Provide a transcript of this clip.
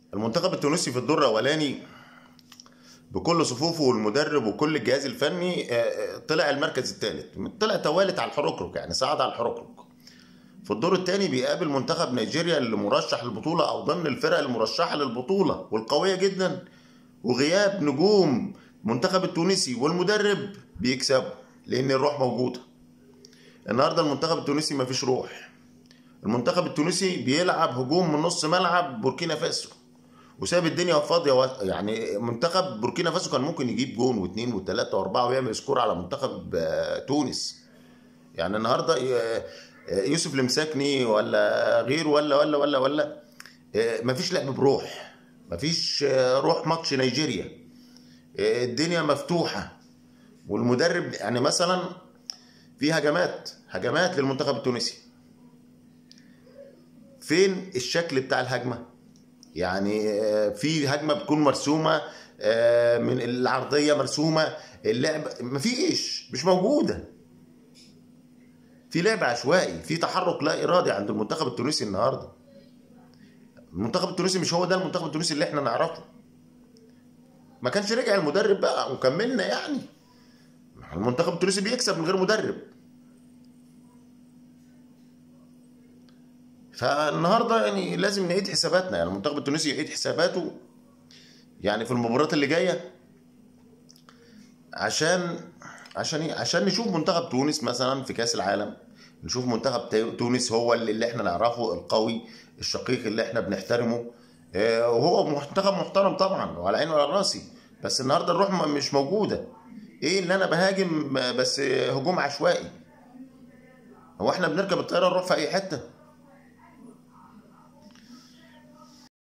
المنتخب التونسي في الدور الاولاني بكل صفوفه والمدرب وكل الجهاز الفني آه، آه، طلع المركز الثالث طلع توالت على الحركرك يعني صعد على الحركرك في الدور الثاني بيقابل منتخب نيجيريا اللي مرشح للبطوله او ضمن الفرق المرشحه للبطوله والقويه جدا وغياب نجوم المنتخب التونسي والمدرب بيكسبوا لان الروح موجوده النهارده المنتخب التونسي مفيش روح المنتخب التونسي بيلعب هجوم من نص ملعب بوركينا فاسو وساب الدنيا فاضيه و... يعني منتخب بوركينا فاسو كان ممكن يجيب جون واثنين وثلاثه واربعه ويعمل سكور على منتخب آه، تونس يعني النهارده آه، آه، يوسف المساكني ولا غيره ولا ولا ولا ولا آه، مفيش لعب بروح مفيش آه، روح ماتش نيجيريا آه، الدنيا مفتوحه والمدرب يعني مثلا في هجمات هجمات للمنتخب التونسي فين الشكل بتاع الهجمه يعني آه، في هجمه بتكون مرسومه آه، من العرضيه مرسومه اللعب مفيش مش موجوده في لعب عشوائي في تحرك لا ارادي عند المنتخب التونسي النهارده المنتخب التونسي مش هو ده المنتخب التونسي اللي احنا نعرفه ما كانش رجع المدرب بقى وكملنا يعني المنتخب التونسي بيكسب من غير مدرب فالنهارده يعني لازم نعيد حساباتنا يعني المنتخب التونسي يعيد حساباته يعني في المباريات اللي جايه عشان عشان إيه؟ عشان نشوف منتخب تونس مثلا في كاس العالم نشوف منتخب تا- تونس هو اللي, اللي احنا نعرفه القوي الشقيق اللي احنا بنحترمه آه، وهو منتخب محترم طبعا وعلى عيني وعلى راسي بس النهارده الروح م- مش موجوده ايه ان انا بهاجم بس هجوم عشوائي هو احنا بنركب الطياره نروح في اي حته